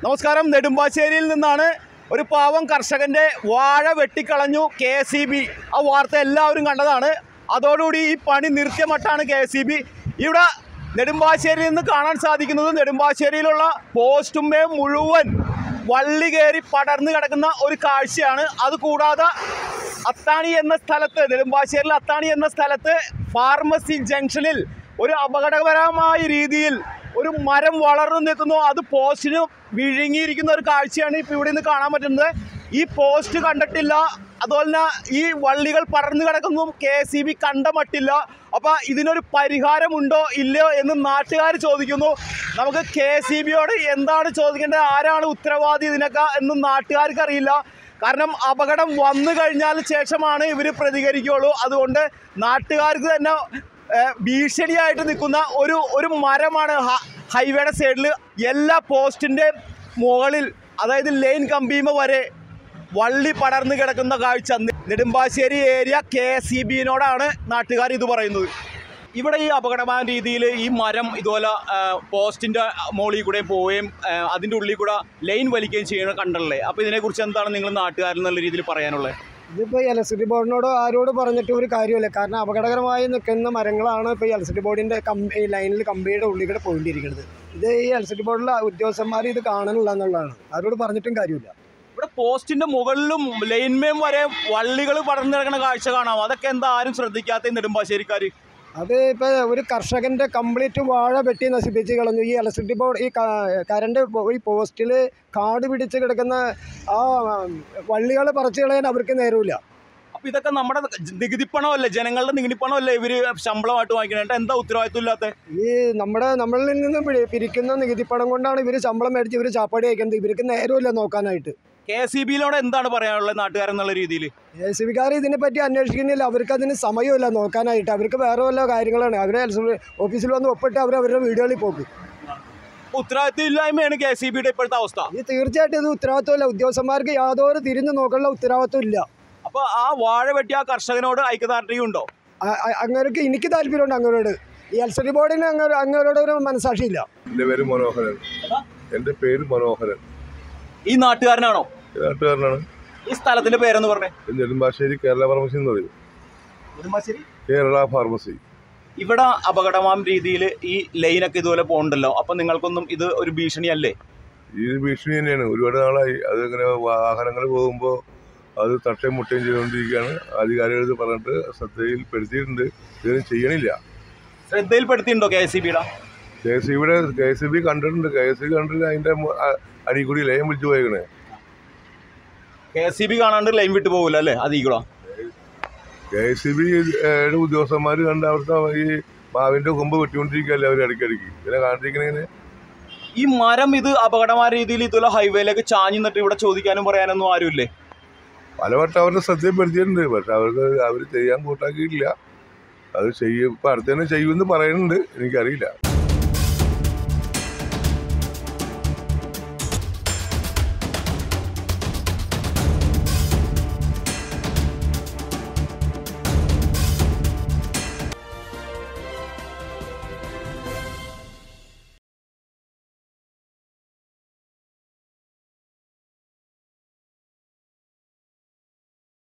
നമസ്കാരം നെടുമ്പാശ്ശേരിയിൽ നിന്നാണ് ഒരു പാവം കർഷകന്റെ വാഴ വെട്ടിക്കളഞ്ഞു കെ സി ബി ആ വാർത്ത എല്ലാവരും കണ്ടതാണ് അതോടുകൂടി ഈ പണി നിർത്തിയമട്ടാണ് കെ സി ബി ഇവിടെ നെടുമ്പാശ്ശേരിയിൽ നിന്ന് കാണാൻ സാധിക്കുന്നത് നെടുമ്പാശ്ശേരിയിലുള്ള പോസ്റ്റുമേ മുഴുവൻ വള്ളി കയറി പടർന്നു കിടക്കുന്ന ഒരു കാഴ്ചയാണ് അതുകൂടാതെ അത്താണി എന്ന സ്ഥലത്ത് നെടുമ്പാശ്ശേരിയിൽ അത്താണി എന്ന സ്ഥലത്ത് ഫാർമസി ജംഗ്ഷനിൽ ഒരു അപകടകരമായ രീതിയിൽ ഒരു മരം വളർന്നു നിൽക്കുന്നു അത് പോസ്റ്റിന് വിഴുങ്ങിയിരിക്കുന്ന ഒരു കാഴ്ചയാണ് ഇപ്പോൾ ഇവിടെ നിന്ന് കാണാൻ പറ്റുന്നത് ഈ പോസ്റ്റ് കണ്ടിട്ടില്ല അതുപോലെ തന്നെ ഈ വള്ളികൾ പടർന്നു കിടക്കുന്നതും കെ സി ബി കണ്ട മട്ടില്ല അപ്പോൾ ഇതിനൊരു പരിഹാരമുണ്ടോ ഇല്ലയോ എന്ന് നാട്ടുകാർ ചോദിക്കുന്നു നമുക്ക് കെ സി ബിയോട് എന്താണ് ചോദിക്കേണ്ടത് ആരാണ് ഉത്തരവാദി ഇതിനൊക്കെ എന്ന് നാട്ടുകാർക്ക് അറിയില്ല കാരണം അപകടം വന്നു കഴിഞ്ഞാൽ ശേഷമാണ് ഇവർ പ്രതികരിക്കുകയുള്ളൂ അതുകൊണ്ട് നാട്ടുകാർക്ക് തന്നെ ഏഹ്, ഭീഷണിയായിട്ട് നിൽക്കുന്ന ഒരു ഒരു മരമാണ് ഹ- ഹൈവേയുടെ സൈഡിൽ എല്ലാ പോസ്റ്റിൻ്റെ മുകളിൽ അതായത് ലൈൻ കമ്പീമ വരെ വള്ളി പടർന്നു കിടക്കുന്ന കാഴ്ച Nedumbassery area K S E ബിനോടാണ് നാട്ടുകാർ ഇത് പറയുന്നത് ഇവിടെ ഈ അപകടമായ രീതിയിൽ ഈ മരം ഇതുപോലെ ആ, പോസ്റ്റിന്റെ മുകളിൽ കൂടെ പോവുകയും ആ, അതിന്റെ ഉള്ളിൽ കൂടെ ലൈൻ വലിക്കുകയും ചെയ്യണ കണ്ടല്ലേ അപ്പോൾ ഇതിനെക്കുറിച്ച് എന്താണ് നിങ്ങൾ നാട്ടുകാരിൽ എന്നുള്ള രീതിയിൽ പറയാനുള്ളത് ഇതിപ്പോൾ ഇലക്ട്രിസിറ്റി ബോർഡിനോട് ആരോട് പറഞ്ഞിട്ട് ഒരു കാര്യമില്ല കാരണം അപകടകരമായി നിൽക്കുന്ന മരങ്ങളാണ് ഇപ്പോൾ ഈ ഇലക്ട്രിസിറ്റി ബോർഡിൻ്റെ കമ്പി ലൈനിൽ കമ്പിയുടെ ഉള്ളിൽ കൂടെ പോയിട്ടിരിക്കുന്നത് ഇത് ഈ ഇലക്ട്രിസിറ്റി ബോർഡിലെ ഉദ്യോഗസ്ഥന്മാർ ഇത് കാണണില്ല എന്നുള്ളതാണ് ആരോട് പറഞ്ഞിട്ടും കാര്യമില്ല ഇവിടെ പോസ്റ്റിന്റെ മുകളിലും ലൈൻമേം വരെ വള്ളികൾ പടർന്നു കിടക്കുന്ന കാഴ്ച കാണാം അതൊക്കെ എന്താ ആരും ശ്രദ്ധിക്കാത്ത ഈ നെടുമ്പാശ്ശേരിക്കാർ അത് ഇപ്പോൾ ഒരു കർഷകൻ്റെ കംപ്ലീറ്റ് വാഴ വെട്ടി നശിപ്പിച്ച് കളഞ്ഞു ഈ ഇലക്ട്രിസിറ്റി ബോർഡ് ഈ ക- കറണ്ട് പോ- ഈ പോസ്റ്റിൽ കാട് പിടിച്ച് കിടക്കുന്ന ആ വള്ളികൾ പറിച്ചു കളയാൻ അവർക്ക് നേരമില്ല അപ്പൊ ഇതൊക്കെ നമ്മുടെ നികുതിപ്പണമല്ലേ ജനങ്ങളുടെ നികുതിപ്പണമല്ലേ ഇവര് ശമ്പളമായിട്ട് വാങ്ങിക്കണേ എന്താ ഉത്തരവാദിത്വം ഇല്ലാത്ത ഈ നമ്മുടെ നമ്മളിൽ നിന്ന് പിടി- പിരിക്കുന്ന നികുതിപ്പണം കൊണ്ടാണ് ഇവർ ശമ്പളം മേടിച്ച് ഇവർ ചാപ്പാടി അയക്കുന്നത് ഇവർക്ക് നേരമില്ല നോക്കാനായിട്ട് കെ എസ് ഇ ബിയിലോട് എന്താണ് പറയാനുള്ളത് നാട്ടുകാരെന്നുള്ള രീതിയിൽ എ സി ബിക്കാർ ഇതിനെപ്പറ്റി അന്വേഷിക്കുന്നില്ല അവർക്ക് അതിന് സമയമില്ല നോക്കാനായിട്ട് അവർക്ക് വേറെ വല്ല കാര്യങ്ങളാണ് അവർ ഓഫീസിൽ വന്ന് ഒപ്പിട്ട് അവർ അവരുടെ വീടുകളിൽ പോക്ക് ഉത്തരവാദിത്വം ഇല്ലായ്മയാണ് കെ എസ് ഇ ബിയുടെ ഇപ്പോഴത്തെ അവസ്ഥ ഇത് തീർച്ചയായിട്ടും ഇത് ഉത്തരവാദിത്വമില്ല ഉദ്യോഗസ്ഥന്മാർക്ക് യാതൊരു തിരിഞ്ഞു നോക്കാനുള്ള ഉത്തരവാദിത്വം ഇല്ല അപ്പൊ ആ വാഴ വെട്ടിയ ആ കർഷകനോട് ഐക്യദാർഢ്യം ഉണ്ടോ അ- അ- അങ്ങേർക്ക് എനിക്ക് താല്പര്യമുണ്ട് അങ്ങോട്ട് ഈ എൽസറി ബോർഡിന് അങ്ങ് അങ്ങോട്ട് ഒരു മനസാക്ഷിയില്ല എൻ്റെ പേര് മനോഹരൻ എൻ്റെ പേര് മനോഹരൻ ഈ നാട്ടുകാരനാണോ ഈ നാട്ടുകാരനാണ് ഈ സ്ഥലത്തിന്റെ പേരെന്ന് പറഞ്ഞേ ഇത് നെടുമ്പാശ്ശേരി കേരള ഫാർമസി എന്ന് പറയും നെടുമ്പാശ്ശേരി കേരള ഫാർമസി ഇവിടെ അപകടമാം രീതിയിൽ ഈ ലൈനൊക്കെ ഇതുപോലെ പോകണ്ടല്ലോ അപ്പൊ നിങ്ങൾക്കൊന്നും ഇത് ഒരു ഭീഷണിയല്ലേ ഇത് ഭീഷണി തന്നെയാണ് ഒരുപാട് നാളായി അത് ഇങ്ങനെ വാഹനങ്ങൾ പോകുമ്പോൾ അത് തട്ടയും മുട്ടയും ചെയ്തുകൊണ്ടിരിക്കുകയാണ് അധികാരികൾ ഇത് പറഞ്ഞിട്ട് ശ്രദ്ധയിൽപ്പെടുത്തിയിട്ടുണ്ട് ഇതൊന്നും ചെയ്യണില്ല ശ്രദ്ധയിൽപ്പെടുത്തിയിട്ടുണ്ടോ കെ എസ് ഇ ബിയുടെ കെ എസ് ഇവിടെ കെ എസ് ബി കണ്ടിട്ടുണ്ട് കെ എസ് ബി കണ്ടിട്ട് അതിൻ്റെ അടി കൂടി ലയം വിളിച്ചു പോയേക്കണേ കെ എസ് ഇ ബി കാണാണ്ട് ലൈൻ വിട്ടു പോകില്ല അല്ലേ അതീകൂടാ കെ എസ് ബി ഉദ്യോഗസ്ഥന്മാർ കണ്ട് അവിടുത്തെ ഈ മാവിൻ്റെ കൊമ്പ് വെട്ടിക്കൊണ്ടിരിക്കുകയല്ലേ അവർ ഇടയ്ക്കിടയ്ക്ക് ഇതിനെ കാണിച്ചിരിക്കണേ ഈ മരം ഇത് അപകടമായ രീതിയിൽ ഇതുപോലെ ഹൈവേയിലേക്ക് ചാഞ്ഞു നിന്നിട്ട് ഇവിടെ ചോദിക്കാനും പറയാനൊന്നും ആരുമില്ലേ പലവട്ടം അവരുടെ ശ്രദ്ധയിൽപ്പെടുത്തിയിട്ടുണ്ട് പക്ഷെ അവർക്ക് അവർ ചെയ്യാൻ കൂട്ടാക്കിയിട്ടില്ല അത് ചെയ്യും ഇപ്പം അടുത്ത് തന്നെ ചെയ്യുമെന്ന് പറയുന്നുണ്ട് എനിക്കറിയില്ല